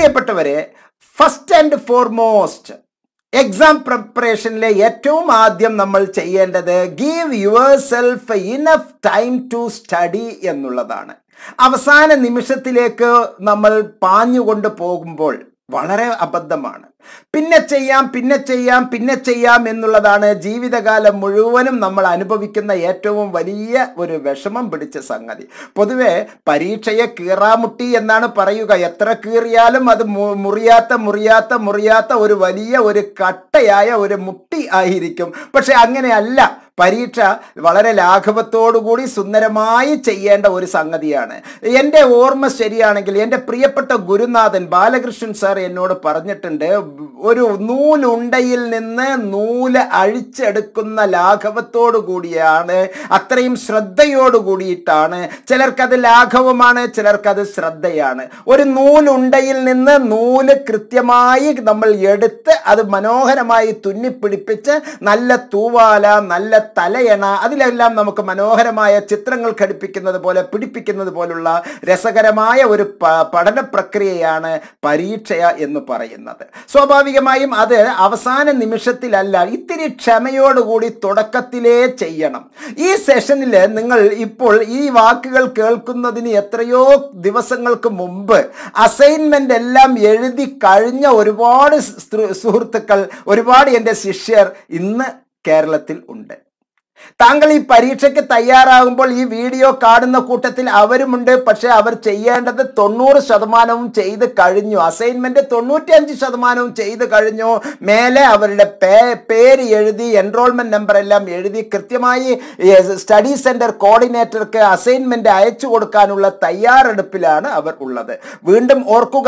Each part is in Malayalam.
പ്രിയപ്പെട്ടവരെ ഫസ്റ്റ് ആൻഡ് ഫോർമോസ്റ്റ് എക്സാം പ്രിപ്പറേഷനിലെ ഏറ്റവും ആദ്യം നമ്മൾ ചെയ്യേണ്ടത് give yourself enough time to study എന്നുള്ളതാണ് അവസാന നിമിഷത്തിലേക്ക് നമ്മൾ പാഞ്ഞുകൊണ്ട് പോകുമ്പോൾ വളരെ അബദ്ധമാണ് പിന്നെ ചെയ്യാം പിന്നെ ചെയ്യാം പിന്നെ ചെയ്യാം എന്നുള്ളതാണ് ജീവിതകാലം മുഴുവനും നമ്മൾ അനുഭവിക്കുന്ന ഏറ്റവും വലിയ ഒരു വിഷമം പിടിച്ച സംഗതി പൊതുവെ പരീക്ഷയെ കീറാമുട്ടി എന്നാണ് പറയുക എത്ര കീറിയാലും അത് മു- മുറിയാത്ത മുറിയാത്ത മുറിയാത്ത ഒരു വലിയ ഒരു കട്ടയായ ഒരു മുട്ടി ആയിരിക്കും പക്ഷെ അങ്ങനെയല്ല പരീക്ഷ വളരെ ലാഘവത്തോടുകൂടി സുന്ദരമായി ചെയ്യേണ്ട ഒരു സംഗതിയാണ് എൻ്റെ ഓർമ്മ ശരിയാണെങ്കിൽ എൻ്റെ പ്രിയപ്പെട്ട ഗുരുനാഥൻ ബാലകൃഷ്ണൻ സാർ എന്നോട് പറഞ്ഞിട്ടുണ്ട് ഒരു നൂലുണ്ടയിൽ നിന്ന് നൂല് അഴിച്ചെടുക്കുന്ന ലാഘവത്തോടു കൂടിയാണ് അത്രയും ശ്രദ്ധയോടു കൂടിയിട്ടാണ് ചിലർക്കത് ലാഘവമാണ് ചിലർക്കത് ശ്രദ്ധയാണ് ഒരു നൂലുണ്ടയിൽ നിന്ന് നൂല് കൃത്യമായി നമ്മൾ എടുത്ത് അത് മനോഹരമായി തുന്നിപ്പിടിപ്പിച്ച് നല്ല തൂവാല നല്ല തലയണ അതിലെല്ലാം നമുക്ക് മനോഹരമായ ചിത്രങ്ങൾ ഘടിപ്പിക്കുന്നത് പോലെ പിടിപ്പിക്കുന്നത് പോലുള്ള രസകരമായ ഒരു പ- പഠന പ്രക്രിയയാണ് പരീക്ഷ എന്ന് പറയുന്നത് സ്വാഭാവികമായും അത് അവസാന നിമിഷത്തിലല്ല ഇത്തിരി ക്ഷമയോടുകൂടി തുടക്കത്തിലേ ചെയ്യണം ഈ സെഷനിൽ നിങ്ങൾ ഇപ്പോൾ ഈ വാക്കുകൾ കേൾക്കുന്നതിന് എത്രയോ ദിവസങ്ങൾക്ക് മുമ്പ് അസൈൻമെന്റ് എല്ലാം എഴുതി കഴിഞ്ഞ ഒരുപാട് സ്ത്രു- സുഹൃത്തുക്കൾ ഒരുപാട് എൻ്റെ ശിഷ്യർ ഇന്ന് കേരളത്തിൽ ഉണ്ട് താങ്കൾ ഈ പരീക്ഷയ്ക്ക് തയ്യാറാകുമ്പോൾ ഈ വീഡിയോ കാണുന്ന കൂട്ടത്തിൽ അവരുമുണ്ട് പക്ഷെ അവർ ചെയ്യേണ്ടത് തൊണ്ണൂറ് ശതമാനവും ചെയ്ത് കഴിഞ്ഞു അസൈൻമെന്റ് തൊണ്ണൂറ്റിയഞ്ച് ശതമാനവും ചെയ്ത് കഴിഞ്ഞു മേലെ അവരുടെ പേ പേര് എഴുതി എൻറോൾമെന്റ് നമ്പർ എല്ലാം എഴുതി കൃത്യമായി സ്റ്റഡി സെന്റർ കോർഡിനേറ്റർക്ക് അസൈൻമെന്റ് അയച്ചു കൊടുക്കാനുള്ള തയ്യാറെടുപ്പിലാണ് അവർ ഉള്ളത് വീണ്ടും ഓർക്കുക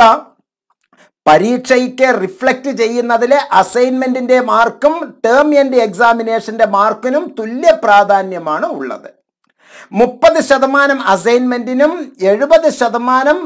പരീക്ഷയ്ക്ക് റിഫ്ലക്റ്റ് ചെയ്യുന്നതിലെ അസൈൻമെന്റിന്റെ മാർക്കും ടേം എൻഡ് എക്സാമിനേഷന്റെ മാർക്കിനും തുല്യ പ്രാധാന്യമാണ് ഉള്ളത് മുപ്പത് ശതമാനം അസൈൻമെന്റിനും എഴുപത് ശതമാനം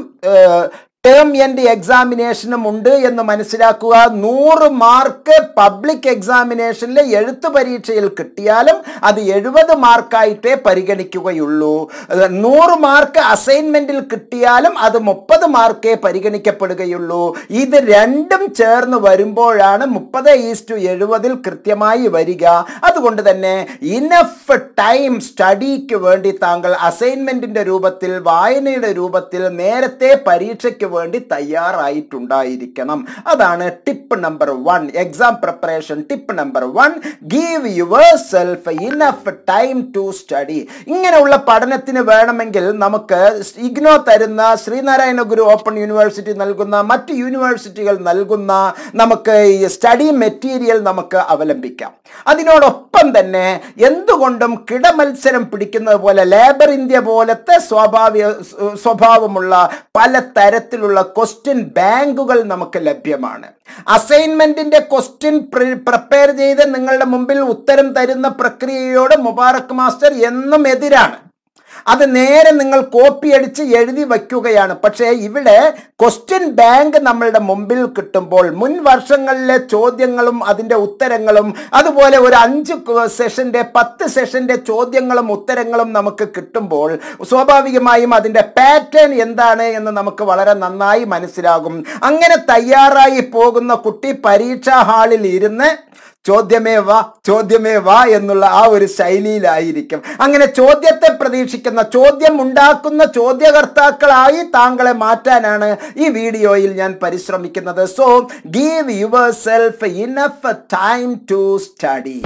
ടേം എൻഡ് എക്സാമിനേഷനും ഉണ്ട് എന്ന് മനസ്സിലാക്കുക നൂറ് മാർക്ക് പബ്ലിക് എക്സാമിനേഷനിലെ എഴുത്തു പരീക്ഷയിൽ കിട്ടിയാലും അത് എഴുപത് മാർക്കായിട്ടേ പരിഗണിക്കുകയുള്ളൂ അത് നൂറ് മാർക്ക് അസൈൻമെന്റിൽ കിട്ടിയാലും അത് മുപ്പത് മാർക്കേ പരിഗണിക്കപ്പെടുകയുള്ളൂ ഇത് രണ്ടും ചേർന്ന് വരുമ്പോഴാണ് മുപ്പത് ഈസ്റ്റു എഴുപതിൽ കൃത്യമായി വരിക അതുകൊണ്ട് തന്നെ ഇനഫ് ടൈം സ്റ്റഡിക്ക് വേണ്ടി താങ്കൾ അസൈൻമെന്റിന്റെ രൂപത്തിൽ വായനയുടെ രൂപത്തിൽ നേരത്തെ പരീക്ഷയ്ക്ക് വേണ്ടി തയ്യാറായിട്ടുണ്ടായിരിക്കണം അതാണ് tip number one exam preparation tip number one give yourself enough time to study ഇങ്ങനെയുള്ള പഠനത്തിന് വേണമെങ്കിൽ നമുക്ക് ഇഗ്നോ തരുന്ന ശ്രീനാരായണ ഗുരു ഓപ്പൺ യൂണിവേഴ്സിറ്റി നൽകുന്ന മറ്റ് യൂണിവേഴ്സിറ്റികൾ നൽകുന്ന നമുക്ക് ഈ സ്റ്റഡി മെറ്റീരിയൽ നമുക്ക് അവലംബിക്കാം അതിനോടൊപ്പം തന്നെ എന്തുകൊണ്ടും കിടമത്സരം പിടിക്കുന്നത് പോലെ ലേബർ ഇന്ത്യ പോലത്തെ സ്വാഭാവിക സ്വ- സ്വഭാവമുള്ള പല തരത്തിലുള്ള ക്വസ്റ്റ്യൻ ബാങ്കുകൾ നമുക്ക് ലഭ്യമാണ് അസൈൻമെന്റിന്റെ ക്വസ്റ്റ്യൻ പ്രിപ്പയർ ചെയ്ത് നിങ്ങളുടെ മുമ്പിൽ ഉത്തരം തരുന്ന പ്രക്രിയയോട് മുബാറക് മാസ്റ്റർ എന്നും എതിരാണ് അത് നേരെ നിങ്ങൾ കോപ്പി അടിച്ച് എഴുതി വയ്ക്കുകയാണ് പക്ഷേ ഇവിടെ ക്വസ്റ്റ്യൻ ബാങ്ക് നമ്മളുടെ മുമ്പിൽ കിട്ടുമ്പോൾ മുൻ വർഷങ്ങളിലെ ചോദ്യങ്ങളും അതിൻ്റെ ഉത്തരങ്ങളും അതുപോലെ ഒരു അഞ്ച് സെഷന്റെ പത്ത് സെഷന്റെ ചോദ്യങ്ങളും ഉത്തരങ്ങളും നമുക്ക് കിട്ടുമ്പോൾ സ്വാഭാവികമായും അതിൻ്റെ പാറ്റേൺ എന്താണ് എന്ന് നമുക്ക് വളരെ നന്നായി മനസ്സിലാകും അങ്ങനെ തയ്യാറായി പോകുന്ന കുട്ടി പരീക്ഷാ ഹാളിൽ ഇരുന്ന് ചോദ്യമേ വാ ചോദ്യമേ വാ എന്നുള്ള ആ ഒരു ശൈലിയിലായിരിക്കും അങ്ങനെ ചോദ്യത്തെ പ്രതീക്ഷിക്കുന്ന ചോദ്യം ഉണ്ടാക്കുന്ന ചോദ്യകർത്താക്കളായി താങ്കളെ മാറ്റാനാണ് ഈ വീഡിയോയിൽ ഞാൻ പരിശ്രമിക്കുന്നത് so give yourself enough time to study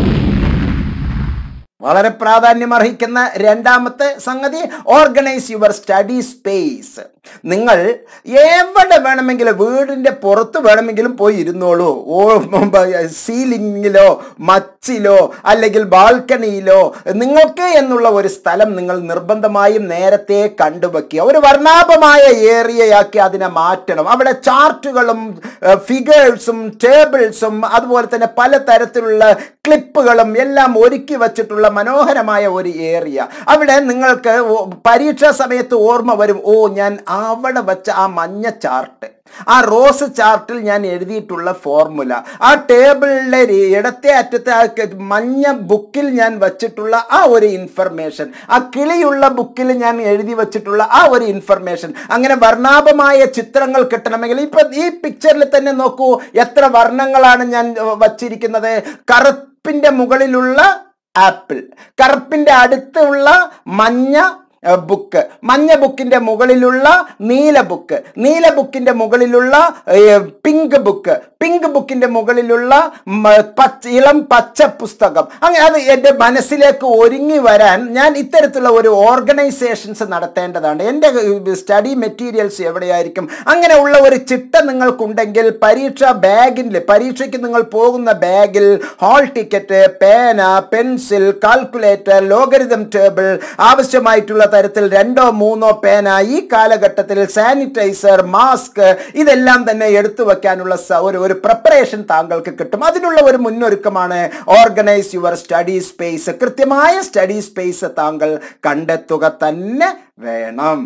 വളരെ പ്രാധാന്യം അർഹിക്കുന്ന രണ്ടാമത്തെ സംഗതി ഓർഗനൈസ് യുവർ സ്റ്റഡി സ്പേസ് നിങ്ങൾ എവിടെ വേണമെങ്കിലും വീടിന്റെ പുറത്ത് വേണമെങ്കിലും പോയി ഇരുന്നോളൂ ഓ സീലിംഗിലോ മച്ചിലോ അല്ലെങ്കിൽ ബാൽക്കണിയിലോ നിങ്ങൾക്ക് എന്നുള്ള ഒരു സ്ഥലം നിങ്ങൾ നിർബന്ധമായും നേരത്തെ കണ്ടുവെക്കുക ഒരു വർണ്ണാഭമായ ഏരിയയാക്കി അതിനെ മാറ്റണം അവിടെ ചാർട്ടുകളും ഫിഗേഴ്സും ടേബിൾസും അതുപോലെ തന്നെ പല തരത്തിലുള്ള ക്ലിപ്പുകളും എല്ലാം ഒരുക്കി വച്ചിട്ടുള്ള മനോഹരമായ ഒരു ഏരിയ അവിടെ നിങ്ങൾക്ക് ഓ- പരീക്ഷാ സമയത്ത് ഓർമ്മ വരും ഓ ഞാൻ അവിടെ വച്ച ആ മഞ്ഞ ചാർട്ട് ആ റോസ് ചാർട്ടിൽ ഞാൻ എഴുതിയിട്ടുള്ള ഫോർമുല ആ ടേബിളിലെ ഇടത്തെ അറ്റത്തെ ആ ക- മഞ്ഞ ബുക്കിൽ ഞാൻ വച്ചിട്ടുള്ള ആ ഒരു ഇൻഫർമേഷൻ ആ കിളിയുള്ള ബുക്കിൽ ഞാൻ എഴുതി വച്ചിട്ടുള്ള ആ ഒരു ഇൻഫർമേഷൻ അങ്ങനെ വർണ്ണാഭമായ ചിത്രങ്ങൾ കിട്ടണമെങ്കിൽ ഇപ്പൊ ഈ പിക്ചറിൽ തന്നെ നോക്കൂ എത്ര വർണ്ണങ്ങളാണ് ഞാൻ ഏർ, വച്ചിരിക്കുന്നത് കറുപ്പിന്റെ മുകളിലുള്ള ആപ്പിൾ കറുപ്പിന്റെ അടുത്തുള്ള മഞ്ഞ ഏഹ്, ബുക്ക് മഞ്ഞ ബുക്കിന്റെ മുകളിലുള്ള നീല ബുക്ക് നീല ബുക്കിന്റെ മുകളിലുള്ള ഏഹ്, പിങ്ക് ബുക്ക് പിങ്ക് ബുക്കിന്റെ മുകളിലുള്ള മ, പച്ച ഇളം പച്ച പുസ്തകം അങ്ങനെ അത് എൻ്റെ മനസ്സിലേക്ക് ഒരുങ്ങി വരാൻ ഞാൻ ഇത്തരത്തിലുള്ള ഒരു ഓർഗനൈസേഷൻസ് നടത്തേണ്ടതാണ് എൻ്റെ സ്റ്റഡി മെറ്റീരിയൽസ് എവിടെയായിരിക്കും അങ്ങനെ ഉള്ള ഒരു ചിട്ട നിങ്ങൾക്കുണ്ടെങ്കിൽ പരീക്ഷ ബാഗിൽ പരീക്ഷയ്ക്ക് നിങ്ങൾ പോകുന്ന ബാഗിൽ ഹാൾ ടിക്കറ്റ് പേന പെൻസിൽ കാൽക്കുലേറ്റർ ലോഗരിതം ടേബിൾ ആവശ്യമായിട്ടുള്ള തരത്തിൽ രണ്ടോ മൂന്നോ പേന ഈ കാലഘട്ടത്തിൽ സാനിറ്റൈസർ മാസ്ക് ഇതെല്ലാം തന്നെ എടുത്തു വെക്കാനുള്ള സ- ഒരു ഒരു പ്രിപ്പറേഷൻ താങ്കൾക്ക് കിട്ടും അതിനുള്ള ഒരു മുന്നൊരുക്കമാണ് ഓർഗനൈസ് യുവർ സ്റ്റഡി സ്പേസ് കൃത്യമായ സ്റ്റഡി സ്പേസ് താങ്കൾ കണ്ടെത്തുക തന്നെ വേണം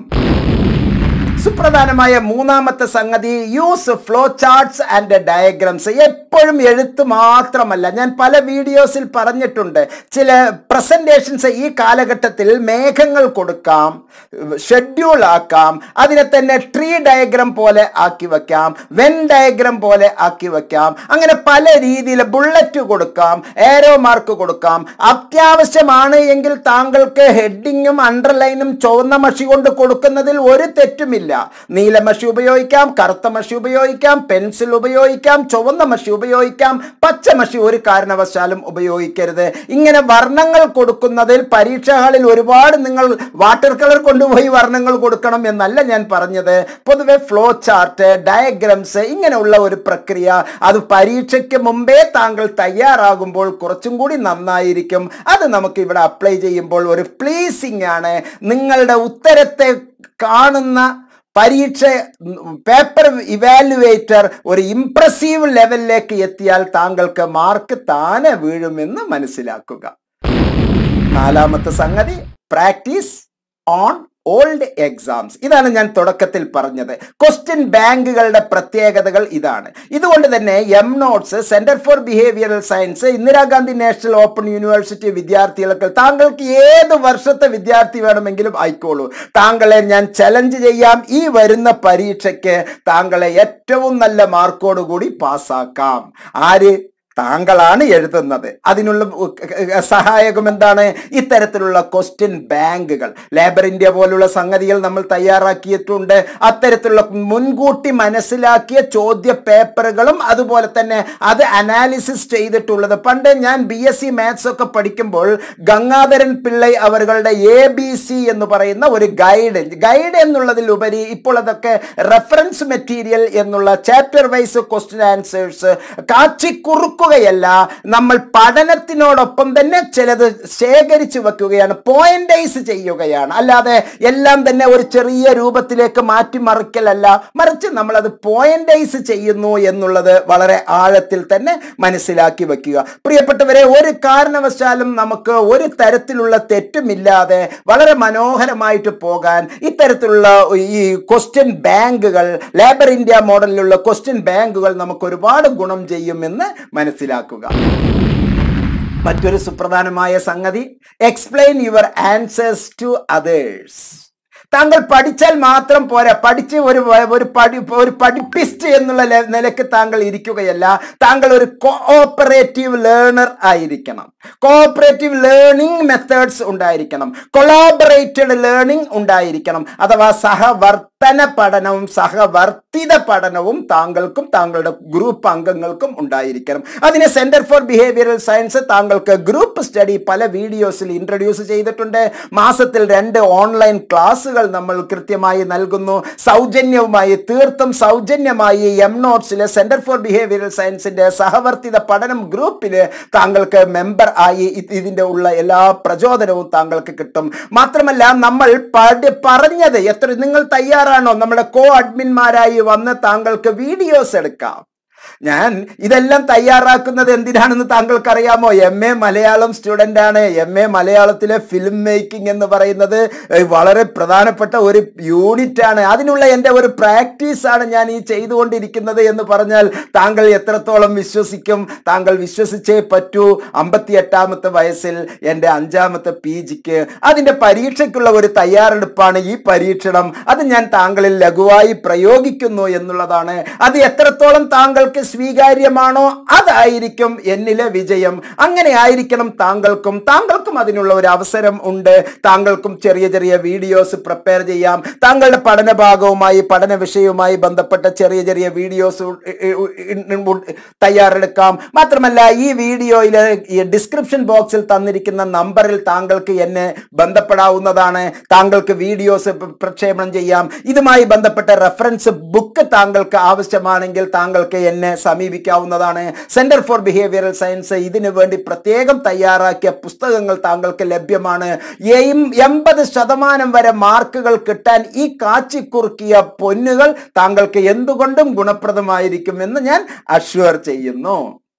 സുപ്രധാനമായ മൂന്നാമത്തെ സംഗതി use flow charts and diagrams എപ്പോഴും എഴുത്ത് മാത്രമല്ല ഞാൻ പല വീഡിയോസിൽ പറഞ്ഞിട്ടുണ്ട് ചില പ്രസന്റേഷൻസ് ഈ കാലഘട്ടത്തിൽ മേഘങ്ങൾ കൊടുക്കാം ഷെഡ്യൂൾ ആക്കാം അതിനെ തന്നെ ട്രീ ഡയഗ്രം പോലെ ആക്കി വെക്കാം വെൻ ഡയഗ്രം പോലെ ആക്കി വെക്കാം അങ്ങനെ പല രീതിയിൽ ബുള്ളറ്റ് കൊടുക്കാം ഏരോ മാർക്ക് കൊടുക്കാം അത്യാവശ്യമാണ് എങ്കിൽ താങ്കൾക്ക് ഹെഡിങ്ങും അണ്ടർലൈനും ചുവന്ന മഷി കൊണ്ട് കൊടുക്കുന്നതിൽ ഒരു തെറ്റുമില്ല നീല മഷി ഉപയോഗിക്കാം കറുത്ത മഷി ഉപയോഗിക്കാം പെൻസിൽ ഉപയോഗിക്കാം ചുവന്ന മഷി ഉപയോഗിക്കാം പച്ച മഷി ഒരു കാരണവശാലും ഉപയോഗിക്കരുത് ഇങ്ങനെ വർണ്ണങ്ങൾ കൊടുക്കുന്നതിൽ പരീക്ഷാ ഹാളിൽ ഒരുപാട് നിങ്ങൾ വാട്ടർ കളർ കൊണ്ടുപോയി വർണ്ണങ്ങൾ കൊടുക്കണം എന്നല്ല ഞാൻ പറഞ്ഞത് പൊതുവെ ഫ്ലോ ചാർട്ട് ഡയഗ്രംസ് ഇങ്ങനെയുള്ള ഒരു പ്രക്രിയ അത് പരീക്ഷയ്ക്ക് മുമ്പേ താങ്കൾ തയ്യാറാകുമ്പോൾ കുറച്ചും കൂടി നന്നായിരിക്കും അത് നമുക്ക് ഇവിടെ അപ്ലൈ ചെയ്യുമ്പോൾ ഒരു പ്ലീസിങ് ആണ് നിങ്ങളുടെ ഉത്തരത്തെ കാണുന്ന പരീക്ഷ പേപ്പർ ഇവാലുവേറ്റർ ഒരു ഇംപ്രസീവ് ലെവലിലേക്ക് എത്തിയാൽ താങ്കൾക്ക് മാർക്ക് താനെ വീഴുമെന്ന് മനസ്സിലാക്കുക നാലാമത്തെ സംഗതി പ്രാക്ടീസ് ഓൺ ഓൾഡ് എക്സാംസ് ഇതാണ് ഞാൻ തുടക്കത്തിൽ പറഞ്ഞത് ക്വസ്റ്റ്യൻ ബാങ്കുകളുടെ പ്രത്യേകതകൾ ഇതാണ് ഇതുകൊണ്ട് തന്നെ M notes centre for behavioural science Indira Gandhi national open university വിദ്യാർത്ഥികൾക്ക് താങ്കൾക്ക് ഏത് വർഷത്തെ വിദ്യാർത്ഥി വേണമെങ്കിലും ആയിക്കോളൂ താങ്കളെ ഞാൻ ചലഞ്ച് ചെയ്യാം ഈ വരുന്ന പരീക്ഷയ്ക്ക് താങ്കളെ ഏറ്റവും നല്ല മാർക്കോടുകൂടി പാസ്സാക്കാം ആര് താങ്കളാണ് എഴുതുന്നത് അതിനുള്ള സഹായകം എന്താണ് ഇത്തരത്തിലുള്ള ക്വസ്റ്റ്യൻ ബാങ്കുകൾ ലേബർ ഇന്ത്യ പോലുള്ള സംഗതികൾ നമ്മൾ തയ്യാറാക്കിയിട്ടുണ്ട് അത്തരത്തിലുള്ള മുൻകൂട്ടി മനസ്സിലാക്കിയ ചോദ്യ പേപ്പറുകളും അതുപോലെ തന്നെ അത് അനാലിസിസ് ചെയ്തിട്ടുള്ളത് പണ്ട് ഞാൻ ബി എസ് സി മാത്സ് ഒക്കെ പഠിക്കുമ്പോൾ ഗംഗാധരൻ പിള്ളൈ അവരുടെ എ ബി സി എന്ന് പറയുന്ന ഒരു ഗൈഡ് ഗൈഡ് എന്നുള്ളതിലുപരി ഇപ്പോൾ അതൊക്കെ റെഫറൻസ് മെറ്റീരിയൽ എന്നുള്ള ചാപ്റ്റർ വൈസ് ക്വസ്റ്റ്യൻ ആൻസേഴ്സ് കാച്ചിക്കുറുക്കുകയല്ല നമ്മൾ പഠനത്തിനോടൊപ്പം തന്നെ ചിലത് ശേഖരിച്ചു വെക്കുകയാണ് പോയിന്റൈസ് ചെയ്യുകയാണ് അല്ലാതെ എല്ലാം തന്നെ ഒരു ചെറിയ രൂപത്തിലേക്ക് മാറ്റിമറിക്കലല്ല മറിച്ച് നമ്മളത് പോയിന്റൈസ് ചെയ്യുന്നു എന്നുള്ളത് വളരെ ആഴത്തിൽ തന്നെ മനസ്സിലാക്കി വെക്കുക പ്രിയപ്പെട്ടവരെ ഒരു കാരണവശാലും നമുക്ക് ഒരു തരത്തിലുള്ള തെറ്റുമില്ലാതെ വളരെ മനോഹരമായിട്ട് പോകാൻ ഇത്തരത്തിലുള്ള ഈ ക്വസ്റ്റ്യൻ ബാങ്കുകൾ ലേബർ ഇന്ത്യ മോഡലിലുള്ള ക്വസ്റ്റ്യൻ ബാങ്കുകൾ നമുക്ക് ഒരുപാട് ഗുണം ചെയ്യുമെന്ന് മനസ്സിലാക്കുക മറ്റൊരു സുപ്രധാനമായ സംഗതി explain your answers to others താങ്കൾ പഠിച്ചാൽ മാത്രം പോരാ പഠിച്ച് ഒരു വ- ഒരു പഠി ഒരു പഠിപ്പിസ്റ്റ് എന്നുള്ള ലെ- നിലക്ക് താങ്കൾ ഇരിക്കുകയല്ല താങ്കൾ ഒരു കോഓപ്പറേറ്റീവ് ലേണർ ആയിരിക്കണം കോഓപ്പറേറ്റീവ് ലേണിംഗ് മെത്തേഡ്സ് ഉണ്ടായിരിക്കണം കൊളാബറേറ്റഡ് ലേണിംഗ് ഉണ്ടായിരിക്കണം അഥവാ സഹവർത്തന പഠനവും സഹവർത്തിത പഠനവും താങ്കൾക്കും താങ്കളുടെ ഗ്രൂപ്പ് അംഗങ്ങൾക്കും ഉണ്ടായിരിക്കണം അതിന് സെന്റർ ഫോർ ബിഹേവിയറൽ സയൻസ് താങ്കൾക്ക് ഗ്രൂപ്പ് സ്റ്റഡി പല വീഡിയോസിൽ ഇൻട്രൊഡ്യൂസ് ചെയ്തിട്ടുണ്ട് മാസത്തിൽ രണ്ട് ഓൺലൈൻ ക്ലാസ്സുകൾ നമ്മൾ കൃത്യമായി നൽകുന്നു സൗജന്യവുമായി തീർത്തും സൗജന്യമായി എം നോട്ട്സിലെ സെന്റർ ഫോർ ബിഹേവിയറൽ സയൻസിന്റെ സഹവർത്തിത പഠനം ഗ്രൂപ്പിൽ താങ്കൾക്ക് മെമ്പർ ആയി ഇത് ഇതിന്റെ ഉള്ള എല്ലാ പ്രചോദനവും താങ്കൾക്ക് കിട്ടും മാത്രമല്ല നമ്മൾ പഠി പറഞ്ഞത് എത്ര നിങ്ങൾ തയ്യാറാണോ നമ്മുടെ കോ അഡ്മിന്മാരായി വന്ന് താങ്കൾക്ക് വീഡിയോസ് എടുക്കാം ഞാൻ ഇതെല്ലാം തയ്യാറാക്കുന്നത് എന്തിനാണെന്ന് താങ്കൾക്കറിയാമോ എം എ മലയാളം സ്റ്റുഡൻ്റ് ആണ് എം എ മലയാളത്തിലെ ഫിലിം മേക്കിംഗ് എന്ന് പറയുന്നത് ഏഹ്, വളരെ പ്രധാനപ്പെട്ട ഒരു യൂണിറ്റ് ആണ് അതിനുള്ള എൻ്റെ ഒരു പ്രാക്ടീസ് ആണ് ഞാൻ ഈ ചെയ്തുകൊണ്ടിരിക്കുന്നത് എന്ന് പറഞ്ഞാൽ താങ്കൾ എത്രത്തോളം വിശ്വസിക്കും താങ്കൾ വിശ്വസിച്ചേ പറ്റൂ അമ്പത്തി എട്ടാമത്തെ വയസ്സിൽ എൻ്റെ അഞ്ചാമത്തെ പി ജിക്ക് അതിൻ്റെ പരീക്ഷയ്ക്കുള്ള ഒരു തയ്യാറെടുപ്പാണ് ഈ പരീക്ഷണം അത് ഞാൻ താങ്കളിൽ ലഘുവായി പ്രയോഗിക്കുന്നു എന്നുള്ളതാണ് അത് എത്രത്തോളം താങ്കൾക്ക് സ്വീകാര്യമാണോ അതായിരിക്കും എന്നിലെ വിജയം അങ്ങനെ ആയിരിക്കണം താങ്കൾക്കും താങ്കൾക്കും അതിനുള്ള ഒരു അവസരം ഉണ്ട് താങ്കൾക്കും ചെറിയ ചെറിയ വീഡിയോസ് പ്രിപ്പയർ ചെയ്യാം താങ്കളുടെ പഠന ഭാഗവുമായി പഠന വിഷയവുമായി ബന്ധപ്പെട്ട ചെറിയ ചെറിയ വീഡിയോസ് തയ്യാറെടുക്കാം മാത്രമല്ല ഈ വീഡിയോയിൽ ഈ ഡിസ്ക്രിപ്ഷൻ ബോക്സിൽ തന്നിരിക്കുന്ന നമ്പറിൽ താങ്കൾക്ക് എന്നെ ബന്ധപ്പെടാവുന്നതാണ് താങ്കൾക്ക് വീഡിയോസ് പ്രക്ഷേപണം ചെയ്യാം ഇതുമായി ബന്ധപ്പെട്ട റെഫറൻസ് ബുക്ക് താങ്കൾക്ക് ആവശ്യമാണെങ്കിൽ താങ്കൾക്ക് എന്നെ സമീപിക്കാവുന്നതാണ് സെന്റർ ഫോർ ബിഹേവിയറൽ സയൻസ് ഇതിനു വേണ്ടി പ്രത്യേകം തയ്യാറാക്കിയ പുസ്തകങ്ങൾ താങ്കൾക്ക് ലഭ്യമാണ് എം- എൺപത് ശതമാനം വരെ മാർക്കുകൾ കിട്ടാൻ ഈ കാച്ചിക്കുറുക്കിയ പൊന്നുകൾ താങ്കൾക്ക് എന്തുകൊണ്ടും ഗുണപ്രദമായിരിക്കും എന്ന് ഞാൻ അഷ്വർ ചെയ്യുന്നു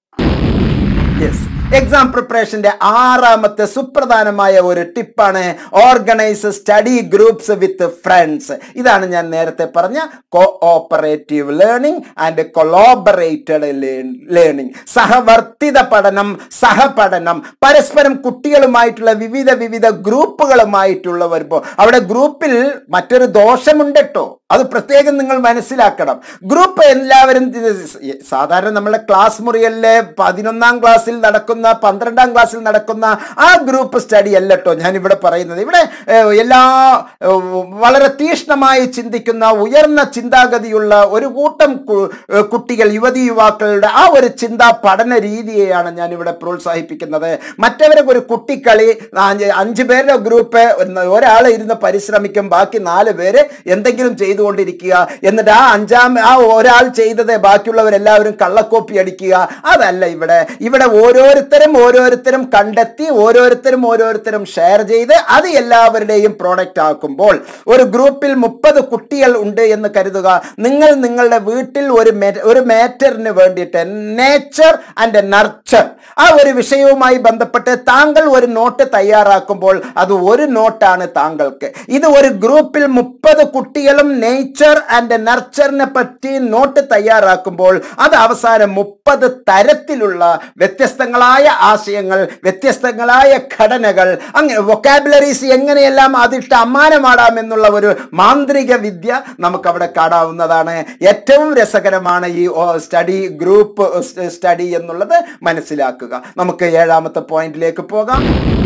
യെസ് എക്സാം പ്രിപ്പറേഷന്റെ ആറാമത്തെ സുപ്രധാനമായ ഒരു ടിപ്പാണ് organise study groups with friends ഇതാണ് ഞാൻ നേരത്തെ പറഞ്ഞ co operative learning and collaborated learning സഹവർത്തിത പഠനം സഹപഠനം പരസ്പരം കുട്ടികളുമായിട്ടുള്ള വിവിധ വിവിധ ഗ്രൂപ്പുകളുമായിട്ടുള്ള വരുമ്പോൾ അവിടെ ഗ്രൂപ്പിൽ മറ്റൊരു ദോഷമുണ്ട് കേട്ടോ അത് പ്രത്യേകം നിങ്ങൾ മനസ്സിലാക്കണം ഗ്രൂപ്പ് എല്ലാവരും ഇത് സാധാരണ നമ്മളെ ക്ലാസ് മുറികളിലെ പതിനൊന്നാം ക്ലാസ്സിൽ നടക്കുന്ന പന്ത്രണ്ടാം ക്ലാസ്സിൽ നടക്കുന്ന ആ ഗ്രൂപ്പ് സ്റ്റഡി അല്ല കേട്ടോ ഞാൻ ഇവിടെ പറയുന്നത് ഇവിടെ ഏഹ്, എല്ലാ ഏഹ്, വളരെ തീഷ്ണമായി ചിന്തിക്കുന്ന ഉയർന്ന ചിന്താഗതിയുള്ള ഒരു കൂട്ടം കു- ഏഹ്, കുട്ടികൾ യുവതി യുവാക്കളുടെ ആ ഒരു ചിന്താ പഠന രീതിയെയാണ് ഞാൻ ഇവിടെ പ്രോത്സാഹിപ്പിക്കുന്നത് മറ്റവരെ ഒരു കുട്ടിക്കളി അഞ്ച് അഞ്ച് പേരുടെ ഗ്രൂപ്പ് ഒരാൾ ഇരുന്ന് പരിശ്രമിക്കും ബാക്കി നാല് പേര് എന്തെങ്കിലും ചെയ്തുകൊണ്ടിരിക്കുക എന്നിട്ട് ആ അഞ്ചാം ആ ഒരാൾ ചെയ്തത് ബാക്കിയുള്ളവരെല്ലാവരും കള്ളക്കോപ്പി അടിക്കുക അതല്ല ഇവിടെ ഇവിടെ ഓരോരുത്തരും ഓരോരുത്തരും കണ്ടെത്തി ഓരോരുത്തരും ഓരോരുത്തരും ഷെയർ ചെയ്ത് അത് എല്ലാവരുടെയും പ്രോഡക്റ്റ് ആക്കുമ്പോൾ ഒരു ഗ്രൂപ്പിൽ മുപ്പത് കുട്ടികൾ ഉണ്ട് എന്ന് കരുതുക നിങ്ങൾ നിങ്ങളുടെ വീട്ടിൽ ഒരു മെ- ഒരു മാറ്ററിന് വേണ്ടിയിട്ട് നേച്ചർ ആൻഡ് നർച്ചർ ആ ഒരു വിഷയവുമായി ബന്ധപ്പെട്ട് താങ്കൾ ഒരു നോട്ട് തയ്യാറാക്കുമ്പോൾ അത് ഒരു നോട്ടാണ് താങ്കൾക്ക് ഇത് ഒരു ഗ്രൂപ്പിൽ മുപ്പത് കുട്ടികളും നേച്ചർ ആൻഡ് നർച്ചറിനെ പറ്റി നോട്ട് തയ്യാറാക്കുമ്പോൾ അത് അവസാനം മുപ്പത് തരത്തിലുള്ള വ്യത്യസ്തങ്ങളായ ആശയങ്ങൾ വ്യത്യസ്തങ്ങളായ ഘടനകൾ അങ്ങനെ വൊക്കാബുലറീസ് എങ്ങനെയെല്ലാം അതിട്ട് അമ്മാനമാടാം എന്നുള്ള ഒരു മാന്ത്രിക വിദ്യ നമുക്കവിടെ കാണാവുന്നതാണ് ഏറ്റവും രസകരമാണ് ഈ സ്റ്റഡി ഗ്രൂപ്പ് സ്റ്റഡി എന്നുള്ളത് മനസ്സിലാക്കുക നമുക്ക് ഏഴാമത്തെ പോയിന്റിലേക്ക് പോകാം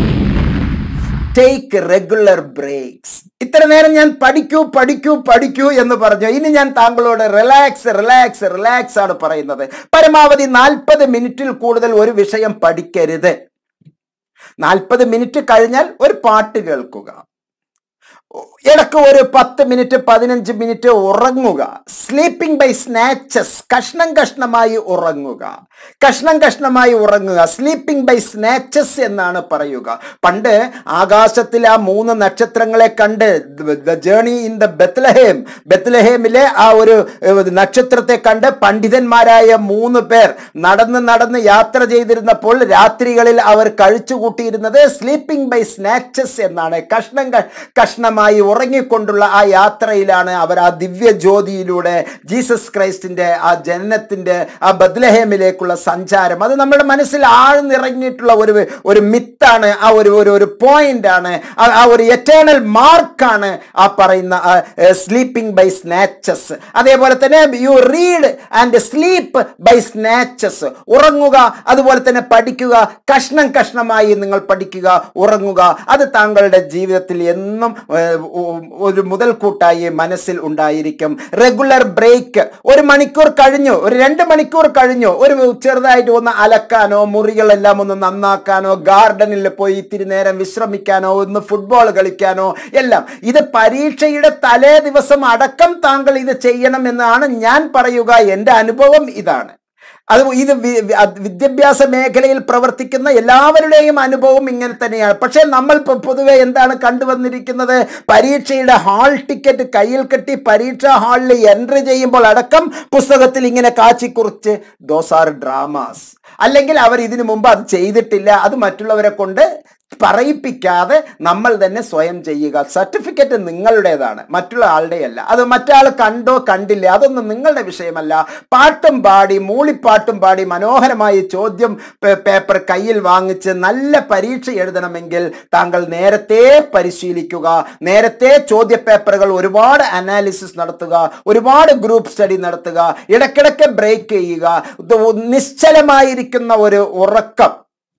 ടേക്ക് റെഗുലർ ബ്രേക്സ് ഇത്ര നേരം ഞാൻ പഠിക്കൂ പഠിക്കൂ പഠിക്കൂ എന്ന് പറഞ്ഞു ഇനി ഞാൻ താങ്കളോട് റിലാക്സ് റിലാക്സ് റിലാക്സ് ആണ് പറയുന്നത് പരമാവധി നാൽപ്പത് മിനിറ്റിൽ കൂടുതൽ ഒരു വിഷയം പഠിക്കരുത് നാൽപ്പത് മിനിറ്റ് കഴിഞ്ഞാൽ ഒരു പാട്ട് കേൾക്കുക ഇടക്ക് ഒരു പത്ത് മിനിറ്റ് പതിനഞ്ച് മിനിറ്റ് ഉറങ്ങുക സ്ലീപ്പിംഗ് ബൈ സ്നാച്ചസ് കഷ്ണം കഷ്ണമായി ഉറങ്ങുക കഷ്ണം കഷ്ണമായി ഉറങ്ങുക സ്ലീപ്പിംഗ് ബൈ സ്നാച്ചസ് എന്നാണ് പറയുക പണ്ട് ആകാശത്തിൽ ആ മൂന്ന് നക്ഷത്രങ്ങളെ കണ്ട് the journey in the Bethlehem ബത്ലഹേമിലെ ആ ഒരു ഏഹ്, നക്ഷത്രത്തെ കണ്ട് പണ്ഡിതന്മാരായ മൂന്ന് പേർ നടന്ന് നടന്ന് യാത്ര ചെയ്തിരുന്നപ്പോൾ രാത്രികളിൽ അവർ കഴിച്ചു കൂട്ടിയിരുന്നത് സ്ലീപ്പിംഗ് ബൈ സ്നാച്ചസ് എന്നാണ് കഷ്ണം ക- കഷ്ണമായി ഉറങ്ങിക്കൊണ്ടുള്ള ആ യാത്രയിലാണ് അവർ ആ ദിവ്യ ജ്യോതിയിലൂടെ ജീസസ് ക്രൈസ്റ്റിന്റെ ആ ജനനത്തിന്റെ ആ ബദ്ലഹേമിലേക്കുള്ള സഞ്ചാരം അത് നമ്മുടെ മനസ്സിൽ ആഴ്ന്നിറങ്ങിയിട്ടുള്ള ഒരു ഒരു മിത്താണ് ആ ഒരു ഒരു ഒരു പോയിന്റ് ആണ് ആ- ആ ഒരു എറ്റേണൽ മാർക്കാണ് ആ പറയുന്ന സ്ലീപ്പിംഗ് ബൈ സ്നാച്ചസ് അതേപോലെ തന്നെ you read and sleep by snatches ഉറങ്ങുക അതുപോലെ തന്നെ പഠിക്കുക കഷ്ണം കഷ്ണമായി നിങ്ങൾ പഠിക്കുക ഉറങ്ങുക അത് താങ്കളുടെ ജീവിതത്തിൽ എന്നും ഏഹ്, ഉ- ഒരു മുതൽക്കൂട്ടായി മനസ്സിൽ ഉണ്ടായിരിക്കും റെഗുലർ ബ്രേക്ക് ഒരു മണിക്കൂർ കഴിഞ്ഞു ഒരു രണ്ട് മണിക്കൂർ കഴിഞ്ഞു ഒരു ചെറുതായിട്ട് ഒന്ന് അലക്കാനോ മുറികളെല്ലാം ഒന്ന് നന്നാക്കാനോ ഗാർഡനിൽ പോയി ഇത്തിരി നേരം വിശ്രമിക്കാനോ ഒന്ന് ഫുട്ബോൾ കളിക്കാനോ എല്ലാം ഇത് പരീക്ഷയുടെ തലേ ദിവസം അടക്കം താങ്കൾ ഇത് ചെയ്യണം എന്നാണ് ഞാൻ പറയുക എൻ്റെ അനുഭവം ഇതാണ് അത് ഇത് വി- വി- അത് വിദ്യാഭ്യാസ മേഖലയിൽ പ്രവർത്തിക്കുന്ന എല്ലാവരുടെയും അനുഭവം ഇങ്ങനെ തന്നെയാണ് പക്ഷേ നമ്മൾ ഇപ്പൊ പൊതുവെ എന്താണ് കണ്ടുവന്നിരിക്കുന്നത് പരീക്ഷയുടെ ഹാൾ ടിക്കറ്റ് കയ്യിൽ കെട്ടി പരീക്ഷാ ഹാളിൽ എൻട്രി ചെയ്യുമ്പോൾ അടക്കം പുസ്തകത്തിൽ ഇങ്ങനെ കാച്ചിക്കുറിച്ച് ദോസ് ആർ ഡ്രാമാസ് അല്ലെങ്കിൽ അവർ ഇതിനു മുമ്പ് അത് ചെയ്തിട്ടില്ല അത് മറ്റുള്ളവരെ കൊണ്ട് പറയിപ്പിക്കാതെ നമ്മൾ തന്നെ സ്വയം ചെയ്യുക സർട്ടിഫിക്കറ്റ് നിങ്ങളുടേതാണ് മറ്റുള്ള ആളുടെയല്ല അത് മറ്റാൾ കണ്ടോ കണ്ടില്ല അതൊന്നും നിങ്ങളുടെ വിഷയമല്ല പാട്ടും പാടി മൂളിപ്പാട്ടും പാടി മനോഹരമായി ചോദ്യം പേ- പേപ്പർ കയ്യിൽ വാങ്ങിച്ച് നല്ല പരീക്ഷ എഴുതണമെങ്കിൽ താങ്കൾ നേരത്തെ പരിശീലിക്കുക നേരത്തെ ചോദ്യ പേപ്പറുകൾ ഒരുപാട് അനാലിസിസ് നടത്തുക ഒരുപാട് ഗ്രൂപ്പ് സ്റ്റഡി നടത്തുക ഇടയ്ക്കിടയ്ക്ക് ബ്രേക്ക് ചെയ്യുക ഇത് നിശ്ചലമായിരിക്കുന്ന ഒരു ഉറക്കം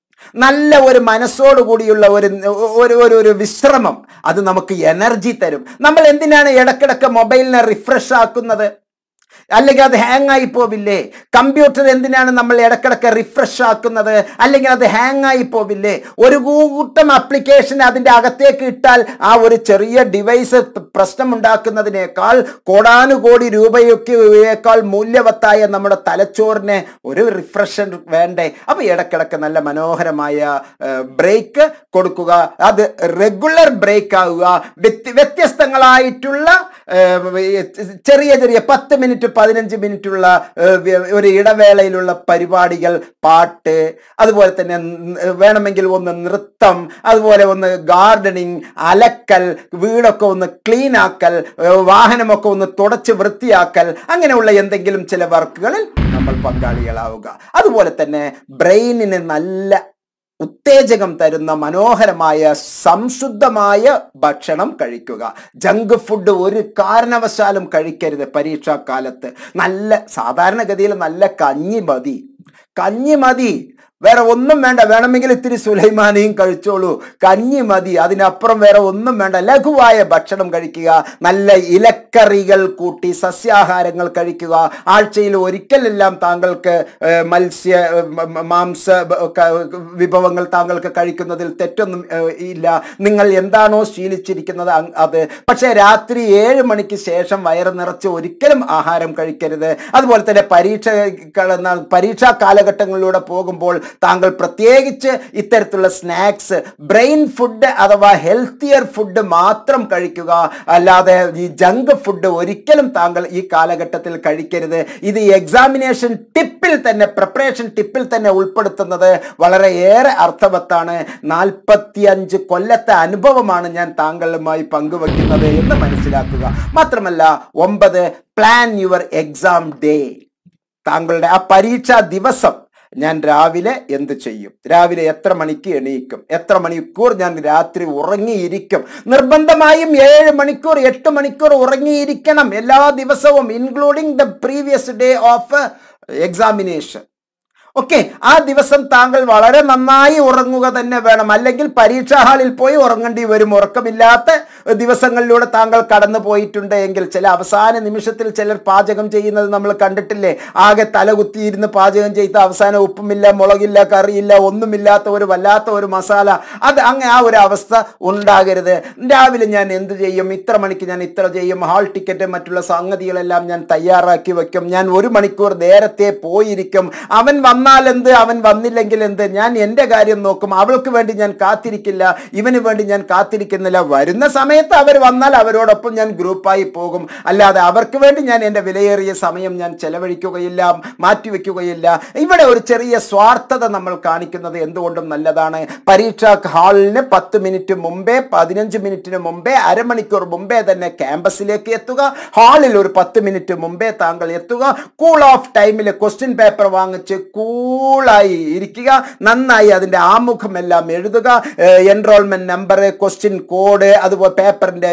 നല്ല ഒരു മനസ്സോടുകൂടിയുള്ള ഒരു ഒരു ഒരു ഒരു വിശ്രമം അത് നമുക്ക് എനർജി തരും നമ്മൾ എന്തിനാണ് ഇടക്കിടക്ക് മൊബൈലിനെ റിഫ്രഷ് ആക്കുന്നത് അല്ലെങ്കിൽ അത് ഹാങ് ആയി പോവില്ലേ കമ്പ്യൂട്ടർ എന്തിനാണ് നമ്മൾ ഇടക്കിടക്ക് റിഫ്രഷ് ആക്കുന്നത് അല്ലെങ്കിൽ അത് ഹാങ് ആയി പോവില്ലേ ഒരു കൂട്ടം ആപ്ലിക്കേഷൻ അതിൻ്റെ അകത്തേക്ക് ഇട്ടാൽ ആ ഒരു ചെറിയ ഡിവൈസ് പ്രശ്നമുണ്ടാക്കുന്നതിനേക്കാൾ കോടാനുകോടി രൂപയൊക്കെയേക്കാൾ മൂല്യവത്തായ നമ്മുടെ തലച്ചോറിന് ഒരു റിഫ്രഷൻ വേണ്ടേ അപ്പോൾ ഇടക്കിടക്ക് നല്ല മനോഹരമായ ബ്രേക്ക് കൊടുക്കുക അത് റെഗുലർ ബ്രേക്ക് ആവുക വ്യത്യ- വ്യത്യസ്തങ്ങളായിട്ടുള്ള ഏഹ്, ചെറിയ ചെറിയ പത്ത് മിനിറ്റ് പതിനഞ്ച് മിനിറ്റുള്ള ഏഹ്, വ്യ- ഒരു ഇടവേളയിലുള്ള പരിപാടികൾ പാട്ട് അതുപോലെ തന്നെ ന- വേണമെങ്കിൽ ഒന്ന് നൃത്തം അതുപോലെ ഒന്ന് ഗാർഡനിങ് അലക്കൽ വീടൊക്കെ ഒന്ന് ക്ലീൻ ആക്കൽ ഏഹ്, വാഹനമൊക്കെ ഒന്ന് തുടച്ച് വൃത്തിയാക്കൽ അങ്ങനെയുള്ള എന്തെങ്കിലും ചില വർക്കുകളിൽ നമ്മൾ പങ്കാളികളാവുക അതുപോലെ തന്നെ ബ്രെയിനിന് നല്ല ഉത്തേജകം തരുന്ന മനോഹരമായ സംശുദ്ധമായ ഭക്ഷണം കഴിക്കുക ജങ്ക് ഫുഡ് ഒരു കാരണവശാലും കഴിക്കരുത് പരീക്ഷാ കാലത്ത് നല്ല സാധാരണഗതിയിൽ നല്ല കഞ്ഞി മതി കഞ്ഞി മതി വേറെ ഒന്നും വേണ്ട വേണമെങ്കിൽ ഇത്തിരി സുലൈമാനിയും കഴിച്ചോളൂ കഞ്ഞി മതി അതിനപ്പുറം വേറെ ഒന്നും വേണ്ട ലഘുവായ ഭക്ഷണം കഴിക്കുക നല്ല ഇലക്കറികൾ കൂട്ടി സസ്യാഹാരങ്ങൾ കഴിക്കുക ആഴ്ചയിൽ ഒരിക്കലെല്ലാം താങ്കൾക്ക് ഏഹ്, മത്സ്യ ഏഹ്, മ- മ- മാംസ ബ- ക- വിഭവങ്ങൾ താങ്കൾക്ക് കഴിക്കുന്നതിൽ തെറ്റൊന്നും ഏഹ്, ഇല്ല നിങ്ങൾ എന്താണോ ശീലിച്ചിരിക്കുന്നത് അങ് അത് പക്ഷേ രാത്രി ഏഴ് മണിക്ക് ശേഷം വയറ് നിറച്ച് ഒരിക്കലും ആഹാരം കഴിക്കരുത് അതുപോലെ തന്നെ പരീക്ഷ കള- പരീക്ഷാ കാലഘട്ടങ്ങളിലൂടെ പോകുമ്പോൾ താങ്കൾ പ്രത്യേകിച്ച് ഇത്തരത്തിലുള്ള സ്നാക്സ് ബ്രെയിൻ ഫുഡ് അഥവാ ഹെൽത്തിയർ ഫുഡ് മാത്രം കഴിക്കുക അല്ലാതെ ഈ ജങ്ക് ഫുഡ് ഒരിക്കലും താങ്കൾ ഈ കാലഘട്ടത്തിൽ കഴിക്കരുത് ഇത് ഈ എക്സാമിനേഷൻ ടിപ്പിൽ തന്നെ പ്രിപ്പറേഷൻ ടിപ്പിൽ തന്നെ ഉൾപ്പെടുത്തുന്നത് വളരെ ഏറെ അർത്ഥവത്താണ് നാൽപ്പത്തി അഞ്ച് കൊല്ലത്തെ അനുഭവമാണ് ഞാൻ താങ്കളുമായി പങ്കുവെക്കുന്നത് എന്ന് മനസ്സിലാക്കുക മാത്രമല്ല ഒമ്പത് പ്ലാൻ യുവർ എക്സാം ഡേ താങ്കളുടെ ആ പരീക്ഷാ ദിവസം ഞാൻ രാവിലെ എന്ത് ചെയ്യും രാവിലെ എത്ര മണിക്ക് എണീക്കും എത്ര മണിക്കൂർ ഞാൻ രാത്രി ഉറങ്ങിയിരിക്കും നിർബന്ധമായും ഏഴ് മണിക്കൂർ എട്ട് മണിക്കൂർ ഉറങ്ങിയിരിക്കണം എല്ലാ ദിവസവും including the previous day of examination okay ആ ദിവസം താങ്കൾ വളരെ നന്നായി ഉറങ്ങുക തന്നെ വേണം അല്ലെങ്കിൽ പരീക്ഷാ ഹാളിൽ പോയി ഉറങ്ങേണ്ടി വരും ഉറക്കമില്ലാത്ത ദിവസങ്ങളിലൂടെ താങ്കൾ കടന്നു പോയിട്ടുണ്ട് എങ്കിൽ ചില അവസാന നിമിഷത്തിൽ ചിലർ പാചകം ചെയ്യുന്നത് നമ്മൾ കണ്ടിട്ടില്ലേ ആകെ തലകുത്തിയിരുന്ന് പാചകം ചെയ്ത അവസാനം ഉപ്പുമില്ല മുളകില്ല കറിയില്ല ഒന്നുമില്ലാത്ത ഒരു വല്ലാത്ത ഒരു മസാല അത് അങ്ങനെ ആ ഒരു അവസ്ഥ ഉണ്ടാകരുത് രാവിലെ ഞാൻ എന്ത് ചെയ്യും ഇത്ര മണിക്ക് ഞാൻ ഇത്ര ചെയ്യും ഹാൾ ടിക്കറ്റ് മറ്റുള്ള സംഗതികളെല്ലാം ഞാൻ തയ്യാറാക്കി വെക്കും ഞാൻ ഒരു മണിക്കൂർ നേരത്തെ പോയിരിക്കും അവൻ വന്നാൽ എന്ത് അവൻ വന്നില്ലെങ്കിൽ എന്ത് ഞാൻ എൻ്റെ കാര്യം നോക്കും അവൾക്ക് വേണ്ടി ഞാൻ കാത്തിരിക്കില്ല ഇവന് വേണ്ടി ഞാൻ കാത്തിരിക്കുന്നില്ല വരുന്ന സമയത്ത് അവർ വന്നാൽ അവരോടൊപ്പം ഞാൻ ഗ്രൂപ്പായി പോകും അല്ലാതെ അവർക്ക് വേണ്ടി ഞാൻ എൻ്റെ വിലയേറിയ സമയം ഞാൻ ചെലവഴിക്കുകയില്ല മാറ്റിവെക്കുകയില്ല ഇവിടെ ഒരു ചെറിയ സ്വാർത്ഥത നമ്മൾ കാണിക്കുന്നത് എന്തുകൊണ്ടും നല്ലതാണ് പരീക്ഷാ ഹാളിന് പത്ത് മിനിറ്റ് മുമ്പേ പതിനഞ്ച് മിനിറ്റിന് മുമ്പേ അരമണിക്കൂർ മുമ്പേ തന്നെ ക്യാമ്പസിലേക്ക് എത്തുക ഹാളിൽ ഒരു പത്ത് മിനിറ്റ് മുമ്പേ താങ്കൾ എത്തുക കൂൾ ഓഫ് ടൈമിൽ ക്വസ്റ്റ്യൻ പേപ്പർ വാങ്ങിച്ച് കൂളായി ഇരിക്കുക നന്നായി അതിൻ്റെ ആമുഖമെല്ലാം എഴുതുക എൻറോൾമെന്റ് നമ്പർ ക്വസ്റ്റ്യൻ കോഡ് അതുപോലെ പേപ്പറിൻ്റെ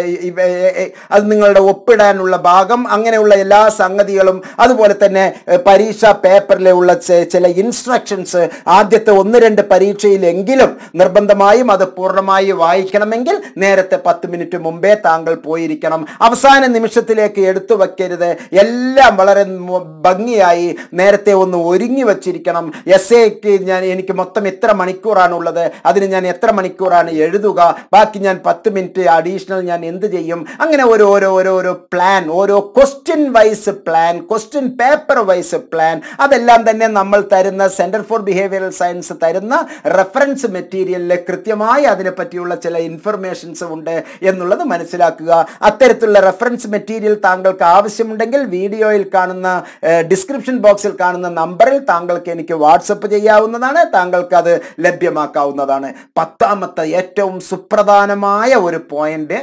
അത് നിങ്ങളുടെ ഒപ്പിടാനുള്ള ഭാഗം അങ്ങനെയുള്ള എല്ലാ സംഗതികളും അതുപോലെ തന്നെ ഏഹ്, പരീക്ഷാ പേപ്പറിലുള്ള ചെ- ചില ഇൻസ്ട്രക്ഷൻസ് ആദ്യത്തെ ഒന്ന് രണ്ട് പരീക്ഷയിലെങ്കിലും നിർബന്ധമായും അത് പൂർണ്ണമായി വായിക്കണമെങ്കിൽ നേരത്തെ പത്ത് മിനിറ്റ് മുമ്പേ താങ്കൾ പോയിരിക്കണം അവസാന നിമിഷത്തിലേക്ക് എടുത്തു വയ്ക്കരുത് എല്ലാം വളരെ മു- ഭംഗിയായി നേരത്തെ ഒന്ന് ഒരുങ്ങി വച്ചിരിക്കണം കുടിച്ചിരിക്കണം എസ് എക്ക് ഞാൻ എനിക്ക് മൊത്തം എത്ര മണിക്കൂറാണുള്ളത് അതിന് ഞാൻ എത്ര മണിക്കൂറാണ് എഴുതുക ബാക്കി ഞാൻ പത്ത് മിനിറ്റ് അഡീഷണൽ ഞാൻ എന്ത് ചെയ്യും അങ്ങനെ ഓരോ ഓരോ ഓരോ ഓരോ പ്ലാൻ ഓരോ question wise plan question paper wise plan അതെല്ലാം തന്നെ നമ്മൾ തരുന്ന സെന്റർ ഫോർ ബിഹേവിയറൽ സയൻസ് തരുന്ന റെഫറൻസ് മെറ്റീരിയലിൽ കൃത്യമായി അതിനെ പറ്റിയുള്ള ചില ഇൻഫർമേഷൻസ് ഉണ്ട് എന്നുള്ളത് മനസ്സിലാക്കുക അത്തരത്തിലുള്ള റെഫറൻസ് മെറ്റീരിയൽ താങ്കൾക്ക് ആവശ്യമുണ്ടെങ്കിൽ വീഡിയോയിൽ കാണുന്ന ഡിസ്ക്രിപ്ഷൻ ബോക്സിൽ കാണുന്ന നമ്പറിൽ താങ്കൾക്ക് എനിക്ക് വാട്സപ്പ് ചെയ്യാവുന്നതാണ് താങ്കൾക്ക് അത് ലഭ്യമാക്കാവുന്നതാണ് പത്താമത്തെ ഏറ്റവും സുപ്രധാനമായ ഒരു point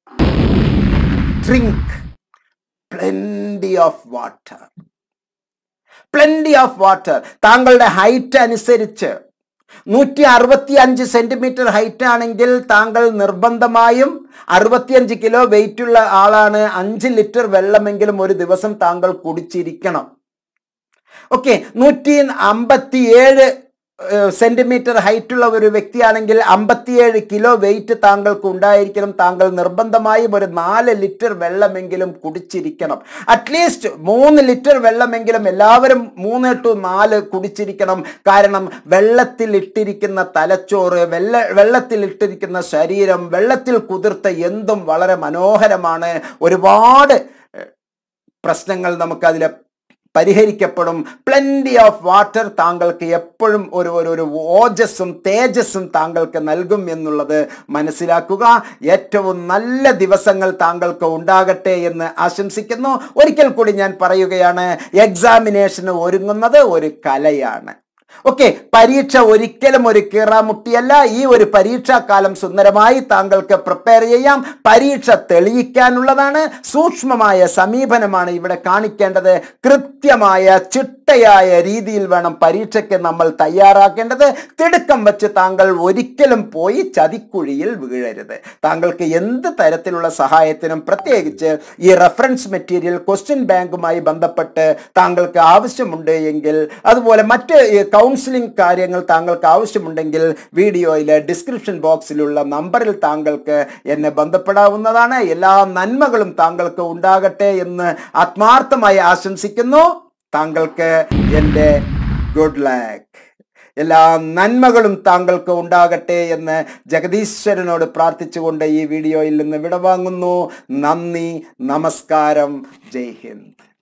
drink plenty of water plenty of water താങ്കളുടെ ഹൈറ്റ് അനുസരിച്ച് നൂറ്റി അറുപത്തി അഞ്ച് സെന്റിമീറ്റർ ഹൈറ്റ് ആണെങ്കിൽ താങ്കൾ നിർബന്ധമായും അറുപത്തിയഞ്ച് കിലോ വെയിറ്റ് ഉള്ള ആളാണ് അഞ്ച് ലിറ്റർ വെള്ളമെങ്കിലും ഒരു ദിവസം താങ്കൾ കുടിച്ചിരിക്കണം ഓക്കെ നൂറ്റി അമ്പത്തിയേഴ് സെന്റിമീറ്റർ ഹൈറ്റുള്ള ഒരു വ്യക്തിയാണെങ്കിൽ അമ്പത്തിയേഴ് കിലോ വെയിറ്റ് താങ്കൾക്ക് ഉണ്ടായിരിക്കണം താങ്കൾ നിർബന്ധമായും ഒരു നാല് ലിറ്റർ വെള്ളമെങ്കിലും കുടിച്ചിരിക്കണം അറ്റ്ലീസ്റ്റ് മൂന്ന് ലിറ്റർ വെള്ളമെങ്കിലും എല്ലാവരും മൂന്ന് ടു നാല് കുടിച്ചിരിക്കണം കാരണം വെള്ളത്തിൽ ഇട്ടിരിക്കുന്ന തലച്ചോറ് വെള്ള വെള്ളത്തിൽ ഇട്ടിരിക്കുന്ന ശരീരം വെള്ളത്തിൽ കുതിർത്ത എന്തും വളരെ മനോഹരമാണ് ഒരുപാട് പ്രശ്നങ്ങൾ നമുക്കതിലെ പരിഹരിക്കപ്പെടും പ്ലെൻറ്റി ഓഫ് വാട്ടർ താങ്കൾക്ക് എപ്പോഴും ഒരു ഒരു ഒരു ഓജസ്സും തേജസ്സും താങ്കൾക്ക് നൽകും എന്നുള്ളത് മനസ്സിലാക്കുക ഏറ്റവും നല്ല ദിവസങ്ങൾ താങ്കൾക്ക് ഉണ്ടാകട്ടെ എന്ന് ആശംസിക്കുന്നു ഒരിക്കൽ കൂടി ഞാൻ പറയുകയാണ് എക്സാമിനേഷന് ഒരുങ്ങുന്നത് ഒരു കലയാണ് ഓക്കെ പരീക്ഷ ഒരിക്കലും ഒരു കീറാമുട്ടിയല്ല ഈ ഒരു പരീക്ഷാകാലം സുന്ദരമായി താങ്കൾക്ക് പ്രിപ്പയർ ചെയ്യാം പരീക്ഷ തെളിയിക്കാനുള്ളതാണ് സൂക്ഷ്മമായ സമീപനമാണ് ഇവിടെ കാണിക്കേണ്ടത് കൃത്യമായ ചിട്ടയായ രീതിയിൽ വേണം പരീക്ഷയ്ക്ക് നമ്മൾ തയ്യാറാക്കേണ്ടത് തിടുക്കം വെച്ച് താങ്കൾ ഒരിക്കലും പോയി ചതിക്കുഴിയിൽ വീഴരുത് താങ്കൾക്ക് എന്ത് തരത്തിലുള്ള സഹായത്തിനും പ്രത്യേകിച്ച് ഈ റെഫറൻസ് മെറ്റീരിയൽ ക്വസ്റ്റ്യൻ ബാങ്കുമായി ബന്ധപ്പെട്ട് താങ്കൾക്ക് ആവശ്യമുണ്ട് എങ്കിൽ അതുപോലെ മറ്റ് കൗൺസിലിംഗ് കാര്യങ്ങൾ താങ്കൾക്ക് ആവശ്യമുണ്ടെങ്കിൽ വീഡിയോയിലെ ഡിസ്ക്രിപ്ഷൻ ബോക്സിലുള്ള നമ്പറിൽ താങ്കൾക്ക് എന്നെ ബന്ധപ്പെടാവുന്നതാണ് എല്ലാ നന്മകളും താങ്കൾക്ക് ഉണ്ടാകട്ടെ എന്ന് ആത്മാർത്ഥമായി ആശംസിക്കുന്നു താങ്കൾക്ക് എൻ്റെ ഗുഡ് ലക്ക് എല്ലാ നന്മകളും താങ്കൾക്ക് ഉണ്ടാകട്ടെ എന്ന് ജഗദീശ്വരനോട് പ്രാർത്ഥിച്ചുകൊണ്ട് ഈ വീഡിയോയിൽ നിന്ന് വിടവാങ്ങുന്നു നന്ദി നമസ്കാരം ജയ് ഹിന്ദ്